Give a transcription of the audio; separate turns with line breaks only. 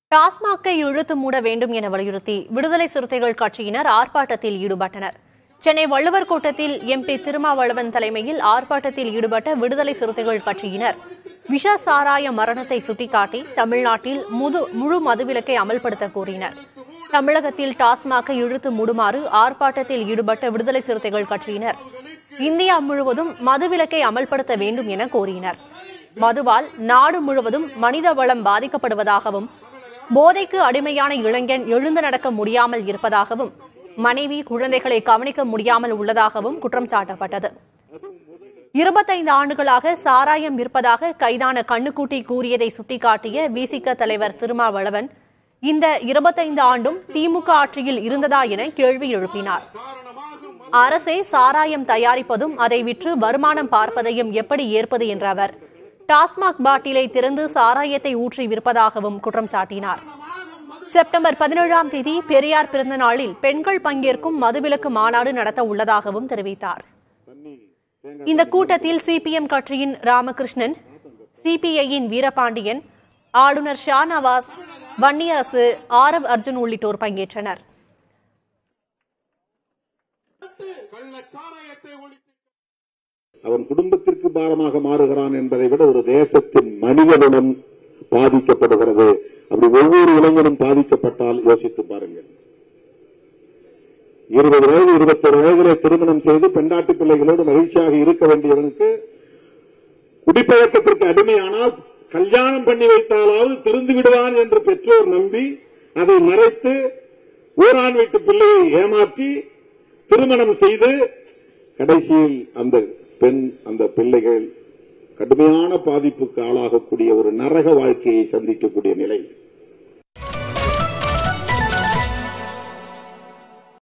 டாஸ்மாகை இழுத்து மூட வேண்டும் என வலியுறுத்தி விடுதலை சிறுத்தைகள் கட்சியினர் ஆர்ப்பாட்டத்தில் ஈடுபட்டனர் சென்னை வள்ளுவர் கோட்டத்தில் எம்பி திருமாவளவன் தலைமையில் ஆர்ப்பாட்டத்தில் ஈடுபட்ட விடுதலை சிறுத்தைகள் கட்சியினர் விஷ சாராய மரணத்தை சுட்டிக்காட்டி தமிழ்நாட்டில் முது முழு மதுவிலக்கை அமல்படுத்த கோரினர் தமிழகத்தில் டாஸ்மாகை இழுத்து மூடுமாறு ஆர்ப்பாட்டத்தில் ஈடுபட்ட விடுதலை சிறுத்தைகள் கட்சியினர் இந்தியா முழுவதும் மதுவிலக்கை அமல்படுத்த வேண்டும் என கோரினர் மதுவால் நாடு முழுவதும் மனித வளம் பாதிக்கப்படுவதாகவும் போதைக்கு அடிமையான இளைஞன் எழுந்து நடக்க முடியாமல் இருப்பதாகவும் மனைவி குழந்தைகளை கவனிக்க முடியாமல் உள்ளதாகவும் குற்றம் சாட்டப்பட்டது இருபத்தைந்து ஆண்டுகளாக சாராயம் விற்பதாக கைதான கண்ணுக்குட்டி கூறியதை சுட்டிக்காட்டிய விசிக தலைவர் திருமாவளவன் இந்த இருபத்தைந்து ஆண்டும் திமுக ஆட்சியில் இருந்ததா என கேள்வி எழுப்பினார் அரசே சாராயம் தயாரிப்பதும் அதை விற்று வருமானம் பார்ப்பதையும் எப்படி ஏற்பது என்ற அவர் டாஸ்மாக் பாட்டிலை திறந்து சாராயத்தை ஊற்றி விற்பதாகவும் குற்றம் சாட்டினார் செப்டம்பர் பதினேழாம் தேதி பெரியார் பிறந்த நாளில் பெண்கள் பங்கேற்கும் மதுவிலக்கு மாநாடு நடத்த உள்ளதாகவும் தெரிவித்தார் இந்த கூட்டத்தில் சிபிஎம் கட்சியின் ராமகிருஷ்ணன் சிபிஐயின் வீரபாண்டியன் ஆளுநர் ஷா நவாஸ் வன்னியரசு ஆரவ் அர்ஜுன் உள்ளிட்டோர் பங்கேற்றனர்
அவன் குடும்பத்திற்கு பாரமாக மாறுகிறான் என்பதை விட ஒரு தேசத்தின் மனிதனுடன் பாதிக்கப்படுகிறது அப்படி ஒவ்வொரு இளைஞனும் பாதிக்கப்பட்டால் யோசித்து பாருங்கள் இருபது வயது இருபத்தொரு வயதிலே திருமணம் செய்து பெண்டாட்டி பிள்ளைகளோடு மகிழ்ச்சியாக இருக்க வேண்டியவனுக்கு குடிப்பழக்கத்திற்கு அடிமையானால் கல்யாணம் பண்ணி வைத்தாலாவது திருந்து விடுவான் என்று பெற்றோர் நம்பி அதை மறைத்து ஊரான் வீட்டு பிள்ளையை ஏமாற்றி திருமணம் செய்து கடைசியில் அந்த பெண் அந்த பிள்ளைகள் கடுமையான பாதிப்புக்கு ஆளாகக்கூடிய ஒரு நரக வாழ்க்கையை சந்திக்கக்கூடிய நிலை